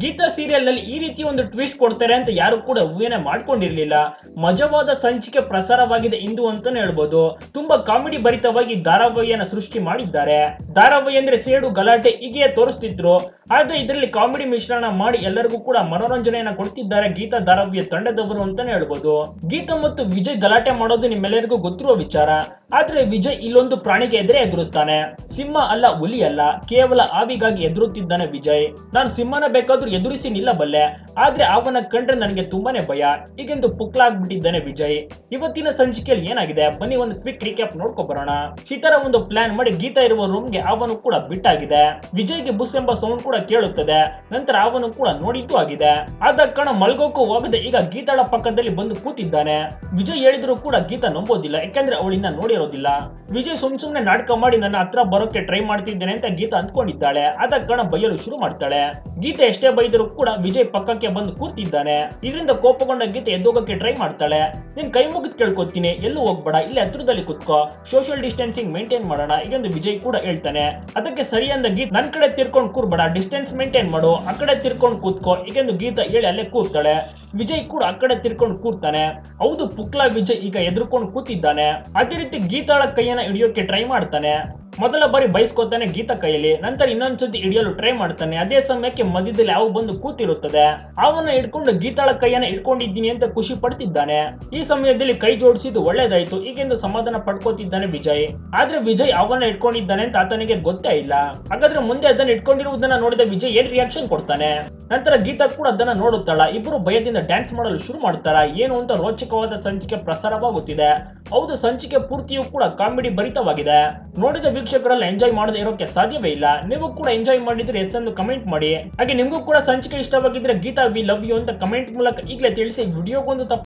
Geetha serial ನಲ್ಲಿ ಈ ರೀತಿ ಒಂದು ಟ್ವಿಸ್ಟ್ ಕೊಡ್ತಾರೆ ಅಂತ ಯಾರು ಕೂಡ ಊಹೆನೆ ಮಾಡ್ಕೊಂಡಿರ್ಲಿಲ್ಲ ಮಜವಾದ ಸಂಚಿಕೆ ಪ್ರಸಾರವಾಗಿದೆ ಇಂದು ಅಂತಾನೆ ಹೇಳ್ಬೋದು ತುಂಬಾ ಕಾಮಿಡಿ ಭರಿತವಾಗಿ ಧಾರಾವಾಹಿಯನ್ನ ಸೃಷ್ಟಿ ಮಾಡಿದ್ದಾರೆ ಧಾರಾವಾಹಿ ಅಂದ್ರೆ ಸೇಡು ಗಲಾಟೆ ಹೀಗೆ ತೋರಿಸ್ತಿದ್ರು ಆದ್ರೆ ಇದರಲ್ಲಿ ಕಾಮಿಡಿ ಮಿಶ್ರಣ ಮಾಡಿ ಎಲ್ಲರಿಗೂ ಕೂಡ ಮನೋರಂಜನೆಯನ್ನ ಕೊಡ್ತಿದ್ದಾರೆ ಗೀತಾ ಧಾರಾವಾಹಿಯ ತಂಡದವರು ಅಂತಾನೆ ಹೇಳ್ಬೋದು ಗೀತಾ ಮತ್ತು ವಿಜಯ್ ಗಲಾಟೆ ಮಾಡೋದು ನಿಮ್ಮೆಲ್ಲರಿಗೂ ಗೊತ್ತಿರುವ ವಿಚಾರ ಆದ್ರೆ ವಿಜಯ್ ಇಲ್ಲೊಂದು ಪ್ರಾಣಿಗೆ ಎದುರೇ ಎದುರುತ್ತಾನೆ ಸಿಂಹ ಅಲ್ಲ ಹುಲಿ ಅಲ್ಲ ಕೇವಲ ಆವಿಗಾಗಿ ಎದುರುತ್ತಿದ್ದಾನೆ ವಿಜಯ್ ನಾನು ಸಿಂಹನ ಬೇಕಾದ್ರೂ ಎದುರಿಸಿ ನಿಲ್ಲಬಲ್ಲೆ ಆದ್ರೆ ಅವನ ಕಂಡ್ರೆ ನನಗೆ ತುಂಬಾನೇ ಭಯ ಹೀಗೆಂದು ಪುಕ್ಲಾಗ್ಬಿಟ್ಟಿದ್ದಾನೆ ವಿಜಯ್ ಇವತ್ತಿನ ಸಂಚಿಕೆಯಲ್ಲಿ ಏನಾಗಿದೆ ಬನ್ನಿ ಒಂದು ಕ್ವಿಕ್ ರಿಕ್ಯಾಪ್ ನೋಡ್ಕೊ ಬರೋಣ ಸಿತಾರ ಒಂದು ಪ್ಲಾನ್ ಮಾಡಿ ಗೀತಾ ಇರುವ ರೂಮ್ಗೆ ಅವನು ಕೂಡ ಬಿಟ್ಟಾಗಿದೆ ವಿಜಯ್ಗೆ ಬುಸ್ ಎಂಬ ಸೌಂಡ್ ಕೂಡ ಕೇಳುತ್ತದೆ ನಂತರ ಅವನು ಕೂಡ ನೋಡಿದ್ದು ಆಗಿದೆ ಆದ ಕಾರಣ ಮಲ್ಗೋಕ್ಕೂ ಹೋಗದೆ ಈಗ ಗೀತಾಳ ಪಕ್ಕದಲ್ಲಿ ಬಂದು ಕೂತಿದ್ದಾನೆ ವಿಜಯ್ ಹೇಳಿದ್ರು ಕೂಡ ಗೀತಾ ನಂಬೋದಿಲ್ಲ ಯಾಕಂದ್ರೆ ಅವಳಿನ್ನ ನೋಡಿರೋದಿಲ್ಲ ವಿಜಯ್ ಸುಮ್ ಸುಮ್ನೆ ನಾಟಕ ಮಾಡಿ ನನ್ನ ಹತ್ರ ಬರೋಕೆ ಟ್ರೈ ಮಾಡ್ತಿದ್ದೇನೆ ಅಂತ ಗೀತಾ ಅಂದ್ಕೊಂಡಿದ್ದಾಳೆ ಆದ ಕಾರಣ ಬೈಯಲು ಶುರು ಮಾಡ್ತಾಳೆ ಗೀತೆ ಎಷ್ಟೇ ಬೈದರೂ ಕೂಡ ವಿಜಯ್ ಪಕ್ಕಕ್ಕೆ ಬಂದು ಕೂತಿದ್ದಾನೆ ಇದರಿಂದ ಕೋಪಗೊಂಡ ಗೀತೆ ಎದ್ದೋಗಕ್ಕೆ ಟ್ರೈ ಮಾಡ್ತಾಳೆ ನೀನ್ ಕೈ ಮುಗಿದ್ ಕೇಳ್ಕೊತೀನಿ ಎಲ್ಲೂ ಹೋಗ್ಬೇಡ ಇಲ್ಲಿ ಹತ್ರದಲ್ಲಿ ಕುತ್ಕೋ ಸೋಷಿಯಲ್ ಡಿಸ್ಟೆನ್ಸಿಂಗ್ ಮೇಂಟೈನ್ ಮಾಡೋಣ ಈಗೊಂದು ವಿಜಯ್ ಕೂಡ ಹೇಳ್ತಾನೆ ಅದಕ್ಕೆ ಸರಿ ಅಂದ ಗೀತ್ ನನ್ ಕಡೆ ತಿರ್ಕೊಂಡು ಕೂರ್ಬೇಡ ಡಿಸ್ಟೆನ್ಸ್ ಮೇಂಟೈನ್ ಮಾಡು ಆ ಕಡೆ ತಿರ್ಕೊಂಡು ಕೂತ್ಕೋ ಈಗೊಂದು ಗೀತ ಹೇಳಿ ಅಲ್ಲೇ ಕೂರ್ತಾಳೆ ವಿಜಯ್ ಕೂಡ ಆ ಕಡೆ ತಿರ್ಕೊಂಡು ಕೂರ್ತಾನೆ ಹೌದು ಪುಕ್ಲಾ ವಿಜಯ್ ಈಗ ಎದುರ್ಕೊಂಡು ಕೂತಿದ್ದಾನೆ ಅದೇ ರೀತಿ ಗೀತಾಳ ಕೈಯನ್ನ ಹಿಡಿಯೋಕೆ ಟ್ರೈ ಮಾಡ್ತಾನೆ ಮೊದಲ ಬಾರಿ ಬಯಸ್ಕೋತಾನೆ ಗೀತಾ ಕೈಯಲ್ಲಿ ನಂತರ ಇನ್ನೊಂದ್ಸತಿ ಹಿಡಿಯಲು ಟ್ರೈ ಮಾಡ್ತಾನೆ ಅದೇ ಸಮಯಕ್ಕೆ ಮಧ್ಯದಲ್ಲಿ ಅವು ಬಂದು ಕೂತಿರುತ್ತದೆ ಅವನ್ನ ಹಿಡ್ಕೊಂಡು ಗೀತಾಳ ಕೈಯನ್ನ ಇಟ್ಕೊಂಡಿದ್ದೀನಿ ಅಂತ ಖುಷಿ ಪಡ್ತಿದ್ದಾನೆ ಈ ಸಮಯದಲ್ಲಿ ಕೈ ಜೋಡಿಸಿದ್ದು ಒಳ್ಳೇದಾಯ್ತು ಈಗೆಂದು ಸಮಾಧಾನ ಪಡ್ಕೋತಿದ್ದಾನೆ ವಿಜಯ್ ಆದ್ರೆ ವಿಜಯ್ ಅವನ್ನ ಇಟ್ಕೊಂಡಿದ್ದಾನೆ ಅಂತ ಆತನಿಗೆ ಗೊತ್ತೇ ಇಲ್ಲ ಹಾಗಾದ್ರೆ ಮುಂದೆ ಅದನ್ನ ಇಟ್ಕೊಂಡಿರುವುದನ್ನ ನೋಡಿದ ವಿಜಯ್ ಏನ್ ರಿಯಾಕ್ಷನ್ ಕೊಡ್ತಾನೆ ನಂತರ ಗೀತಾ ಕೂಡ ಅದನ್ನ ನೋಡುತ್ತಾಳ ಇಬ್ಬರು ಭಯದಿಂದ ಡ್ಯಾನ್ಸ್ ಮಾಡಲು ಶುರು ಮಾಡ್ತಾರ ಏನು ಅಂತ ರೋಚಕವಾದ ಸಂಚಿಕೆ ಪ್ರಸಾರವಾಗುತ್ತಿದೆ ಹೌದು ಸಂಚಿಕೆ ಪೂರ್ತಿಯೂ ಕೂಡ ಕಾಮಿಡಿ ಭರಿತವಾಗಿದೆ ನೋಡಿದ ವೀಕ್ಷಕರೆಲ್ಲ ಎಂಜಾಯ್ ಮಾಡದೆ ಇರೋಕೆ ಸಾಧ್ಯವೇ ಇಲ್ಲ ನೀವು ಕೂಡ ಎಂಜಾಯ್ ಮಾಡಿದ್ರೆ ಎಸ್ ಎಂದು ಕಮೆಂಟ್ ಮಾಡಿ ಹಾಗೆ ನಿಮಗೂ ಕೂಡ ಸಂಚಿಕೆ ಇಷ್ಟವಾಗಿದ್ರೆ ಗೀತಾ ವಿ ಲವ್ ಯು ಅಂತ ಕಮೆಂಟ್ ಮೂಲಕ ಈಗಲೇ ತಿಳಿಸಿ ವಿಡಿಯೋಗೊಂದು ತಪ್ಪು